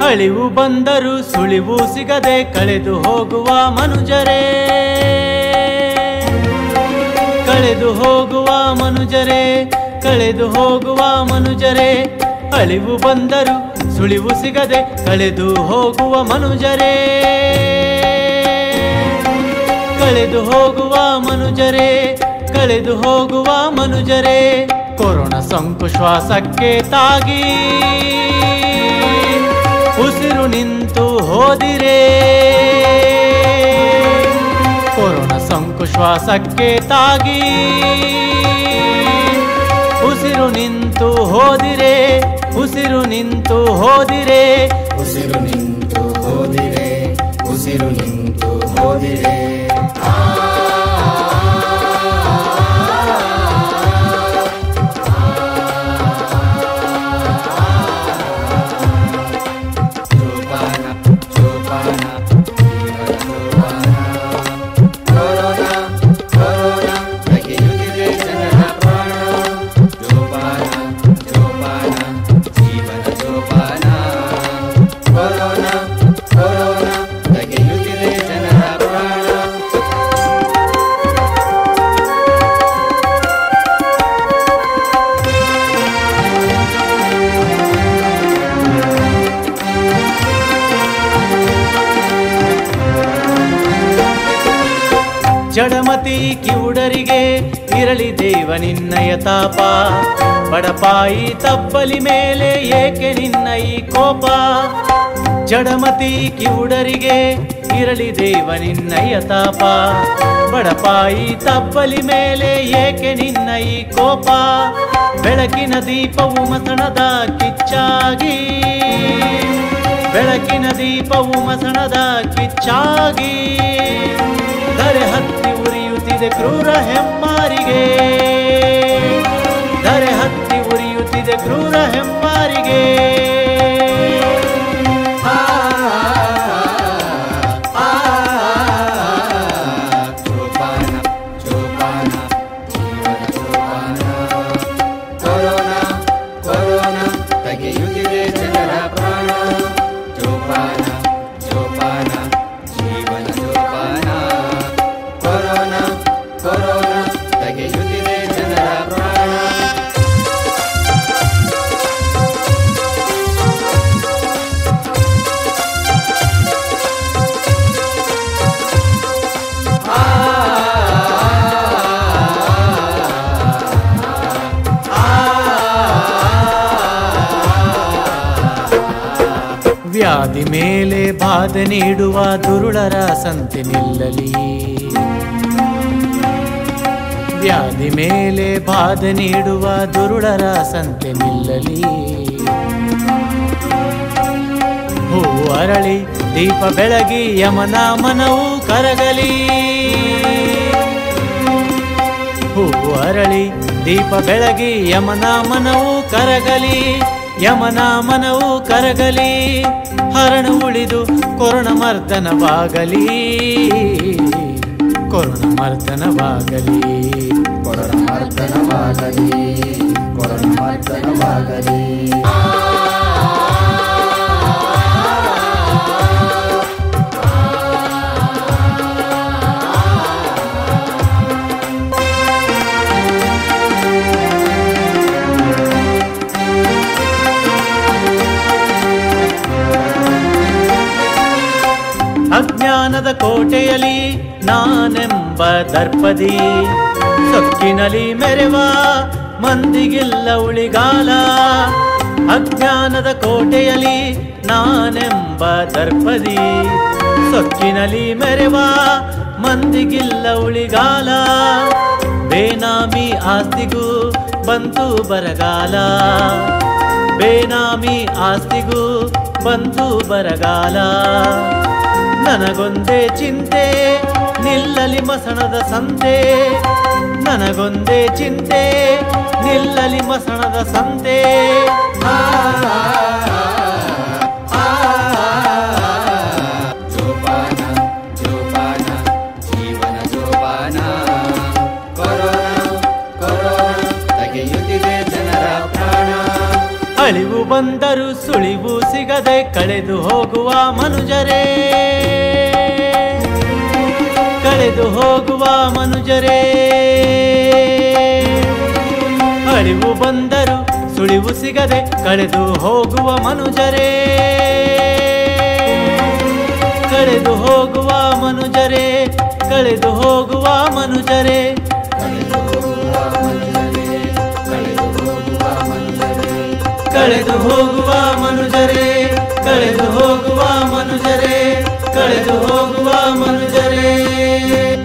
ಅಳಿವು ಬಂದರು ಸುಳಿವು ಸಿಗದೆ ಕಳೆದು ಹೋಗುವ ಮನುಜರೇ ಕಳೆದು ಹೋಗುವ ಮನುಜರೇ ಕಳೆದು ಹೋಗುವ ಮನುಜರೇ ಅಳಿವು ಬಂದರು ಸುಳಿವು ಸಿಗದೆ ಕಳೆದು ಹೋಗುವ ಮನುಜರೇ ಕಳೆದು ಹೋಗುವ ಮನುಜರೇ ಕಳೆದು ಹೋಗುವ ಮನುಜರೇ ಕೊರೋನಾ ಸೋಂಕು ಶ್ವಾಸಕ್ಕೆ ತಾಗಿ ಉಸಿರು ನಿಂತು ಹೋದಿರೇ ಕೊರೋನಾ ಸೋಂಕು ಶ್ವಾಸಕ್ಕೆ ತಾಗಿ ಉಸಿರು ನಿಂತು ಹೋದಿರೆ ಉಸಿರು ನಿಂತು ಹೋದಿರೆ ಉಸಿರು ನಿಂತು ಹೋದಿರೆ ಉಸಿರು ನಿಂತು ಹೋದಿರೆ ಜೋಪಾನ ಜೋಪಾನ ಜೀವನ ಜೋಪಾನ ಕೊರೋನಾ ಕೊರೋನಾ ತೆಗೆಯುತ್ತಿದೆ ಜನರ ಪ್ರಾಣ ಜೋಪಾನ ಜೋಪಾನ ಜೀವನ ಜೋಪಾನ ಕೊರೋನಾ ಕೊರೋನಾ ತೆಗೆಯುತ್ತಿದೆ ಜನರ ಪ್ರಾಣ ಜಡಮತಿ ಕಿವುಡರಿಗೆ ಇರಲಿ ದೇವ ನಿನ್ನಯ ತಾಪ ಬಡಪಾಯಿ ತಪ್ಪಲಿ ಮೇಲೆ ಏಕೆ ನಿನ್ನ ಈ ಕೋಪ ಜಡಮತಿ ಕಿವುಡರಿಗೆ ಇರಲಿ ದೇವ ನಿನ್ನಯ ತಾಪ ಬಡಪಾಯಿ ತಪ್ಪಲಿ ಮೇಲೆ ಏಕೆ ನಿನ್ನ ಈ ಕೋಪ ಬೆಳಕಿನ ದೀಪವು ಮಸಣದ ಕಿಚ್ಚಾಗಿ ಬೆಳಕಿನ ದೀಪವು ಮಸಣದ ಕಿಚ್ಚಾಗಿ ದರೆ ಹತ್ತಿ ಉರಿಯುತ್ತಿದೆ ಕ್ರೂರ ಹೆಮ್ಮಾರಿಗೆ ದರೆ ಹತ್ತಿ ಉರಿಯುತ್ತಿದೆ ಕ್ರೂರ ಹೆಮ್ಮಾರಿಗೆ ಜೋಪಾನ ಜೋಪಾನ ಜೀವನ ಜೋಪಾನ ಕೊರೋನಾ ಕೊರೋನಾ ತೆಗೆಯುತ್ತಿದೆ ಜನರ ಪ್ರಾಣ ಜೋಪಾನ ಜೋಪಾನ ಜೀವನ ಜೋಪಾನ ಕೊರೋನಾ ಕೊರೋನಾ ತೆಗೆಯುತ್ತಿದೆ ಜನರ ಪ್ರಾಣ ವ್ಯಾಧಿ ಮೇಲೆ ಬಾಧೆ ನೀಡುವ ದುರುಳರ ಸಂತೆ ನಿಲ್ಲಲಿ ವ್ಯಾಧಿ ಮೇಲೆ ಬಾಧೆ ನೀಡುವ ದುರುಳರ ಸಂತೆ ನಿಲ್ಲಲಿ ಹೂವು ಅರಳಿ ದೀಪ ಬೆಳಗಿ ಯಮನ ಮನವು ಕರಗಲಿ ಹೂವು ಅರಳಿ ದೀಪ ಬೆಳಗಿ ಯಮನ ಮನವು ಕರಗಲಿ ಯಮನ ಮನವು ಕರಗಲಿ ಹರಣ ಉಳಿದು ಕೊರೋಣ ಮರ್ದನವಾಗಲಿ ಕೊರೋಣ ಮರ್ದನವಾಗಲಿ ಕೊರೋನಾ ಮರ್ದನವಾಗಲಿ ಕೊರೋನಾ ಮರ್ದನವಾಗಲಿ ಅಜ್ಞಾನದ ಕೋಟೆಯಲ್ಲಿ ನಾನೆಂಬ ದರ್ಪದಿ ಸೊಕ್ಕಿನಲಿ ಮೆರೆವ ಮಂದಿಗಿಲ್ಲ ಉಳಿಗಾಲ ಅಜ್ಞಾನದ ಕೋಟೆಯಲ್ಲಿ ನಾನೆಂಬ ದರ್ಪದಿ ಸೊಕ್ಕಿನಲಿ ಮೆರೆವ ಮಂದಿಗಿಲ್ಲ ಉಳಿಗಾಲ ಬೇನಾಮಿ ಆಸ್ತಿಗೂ ಬಂತು ಬರಗಾಲ ಬೇನಾಮಿ ಆಸ್ತಿಗೂ ಬಂತು ಬರಗಾಲ ನನಗೊಂದೇ ಚಿಂತೆ ನಿಲ್ಲಲಿ ಮಸಣದ ಸಂತೆ ನನಗೊಂದೇ ಚಿಂತೆ ನಿಲ್ಲಲಿ ಮಸಣದ ಸಂತೆ ಜೋಪಾನ ಜೋಪಾನ ಜೀವನ ಜೋಪಾನ ಕೊರೋನಾ ಕೊರೋನಾ ತೆಗೆಯುತ್ತಿದೆ ಜನರ ಪ್ರಾಣ ಅಳಿವು ಬಂದರು ಸುಳಿವು ಸಿಗದೆ ಕಳೆದು ಹೋಗುವ ಮನುಜರೇ ಕಳೆದು ಹೋಗುವ ಮನುಜರೇ ಅಳಿವು ಬಂದರು ಸುಳಿವು ಸಿಗದೆ ಕಳೆದು ಹೋಗುವ ಮನುಜರೇ ಕಳೆದು ಹೋಗುವ ಮನುಜರೇ ಕಳೆದು ಹೋಗುವ ಮನುಜರೇ ಕಳೆದು ಹೋಗುವ ಮನುಜರೇ ಕಳೆದು ಹೋಗುವ ಮನುಜರೇ ಕಳೆದು ಹೋಗುವ ಮನುಜರೇ ಕಳೆದು ಹೋಗುವ ಮನುಜರೇ